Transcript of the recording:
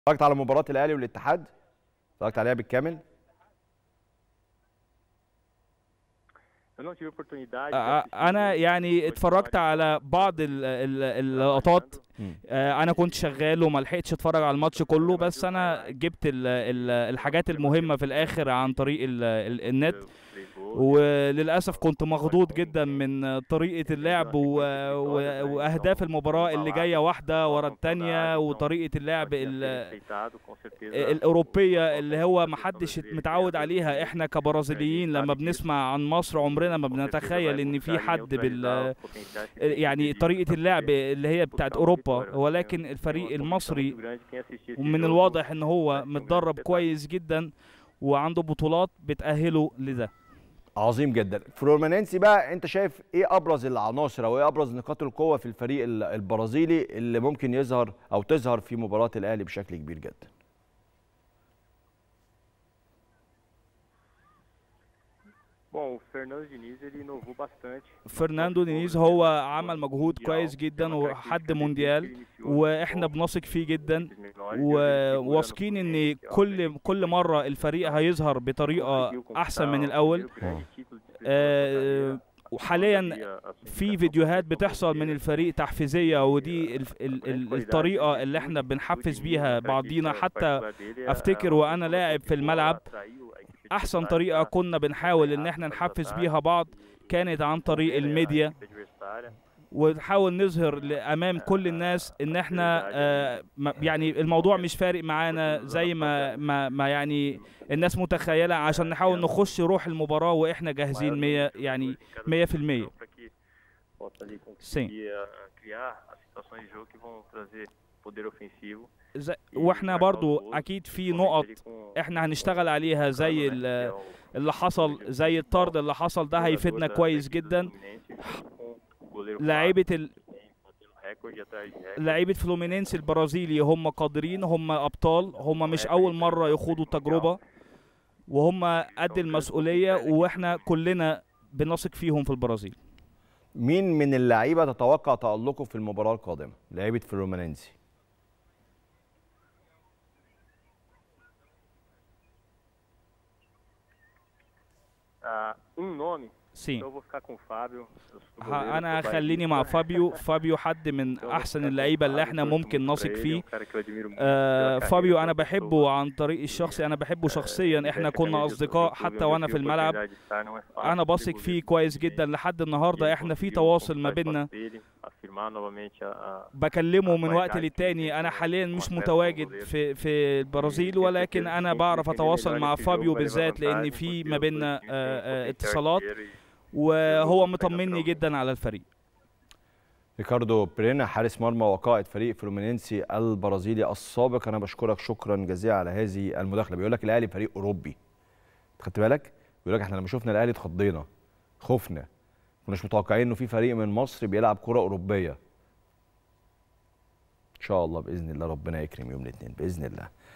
اتفرجت على مباراه الاهلي والاتحاد اتفرجت عليها بالكامل Eu não tive oportunidade. de آه، assistir انا o- يعني o اتفرجت episódio. على بعض ال- ال- اللقطات مم. آه، انا كنت شغال وما لحقتش اتفرج على الماتش كله بس انا جبت ال ال الحاجات المهمه في الاخر عن طريق ال ال النت Eu falei, vou- وللاسف كنت مخضوض جدا من طريقه اللعب و... و... واهداف المباراه اللي جايه واحده ورا الثانيه وطريقه اللعب tinha sido ال... respeitado, com certeza. الاوروبيه اللي هو محدش متعود عليها احنا كبرازيليين لما بنسمع عن مصر عمرنا ما بنتخيل ان في حد بال يعني طريقه اللعب اللي هي بتاعت اوروبا ولكن الفريق المصري ومن الواضح ان هو متدرب كويس جدا وعنده بطولات بتأهله لده عظيم جدا فلورمانينسي بقى انت شايف ايه ابرز العناصر او ايه ابرز نقاط القوه في الفريق ال- البرازيلي اللي ممكن يظهر او تظهر في مباراه الاهلي بشكل كبير جدا Bom, o Fernando Diniz ele inovou bastante. فرناندو دينيز هو عمل مجهود كويس جدا وحد مونديال واحنا بنثق فيه جدا وواثقين ان كل كل مره الفريق هيظهر بطريقه احسن من الاول آه، وحاليا في فيديوهات بتحصل من الفريق تحفيزيه ودي ال ال ال الطريقه اللي احنا بنحفز بيها بعضينا حتى افتكر وانا لاعب في الملعب احسن طريقه كنا بنحاول ان احنا نحفز بيها بعض كانت عن طريق الميديا ونحاول نظهر امام كل الناس ان احنا آه ما- يعني الموضوع مش فارق معانا زي ما ما, ما يعني الناس متخيله عشان نحاول نخش روح المباراه واحنا جاهزين 100 يعني 100% Sim. criar as situações de jogo que vão trazer poder ofensivo. زي واحنا برضو اكيد في نقط احنا هنشتغل عليها زي ال- اللي حصل زي الطرد اللي حصل ده هيفيدنا كويس جدا لعيبه ال... لعيبه فلومينينس البرازيلي هم قادرين هم ابطال هم مش اول مره يخوضوا التجربه وهم قد المسؤوليه واحنا كلنا بنثق فيهم في البرازيل مين من اللعيبه تتوقع تالقه في المباراه القادمه لعيبه فلورمانينسي Ah, um nome, سي então eu vou ficar com o Fábio. o goleiro ها- انا do Bahia. خليني مع فابيو فابيو حد من Então eu vou احسن ficar com o اللعيبه اللي Fábio, احنا torço ممكن muito pra نثق ele, فيه um cara que eu admiro muito آه، pela فابيو carreira, انا pela بحبه pessoa. عن طريق الشخصي انا بحبه آه، شخصيا احنا veste a كنا camisa do اصدقاء clube حتى onde eu وانا tive في الملعب oportunidade de estar, não é fácil انا بثق desenvolver فيه tudo كويس que جدا لحد ele النهارده احنا في conseguiu تواصل ما conquistar بيننا espaço dele, afirmar novamente a- a- بكلمه من آه، وقت كويس للتاني انا عايز حاليا يكون مش أتليت متواجد وغير. في في البرازيل ولكن انا بعرف اتواصل مع فابيو بالذات لان في ما بيننا آه، آه، اتصالات وهو مطمني جدا على الفريق ريكاردو بيرينا حارس مرمى وقائد فريق فلومينينسي البرازيلي السابق انا بشكرك شكرا جزيلا على هذه المداخله بيقول لك الاهلي فريق اوروبي خدت بالك بيقول لك احنا لما شفنا الاهلي اتخضينا خفنا كناش متوقعين انه في فريق من مصر بيلعب كره اوروبيه ان شاء الله باذن الله ربنا يكرم يوم الاثنين باذن الله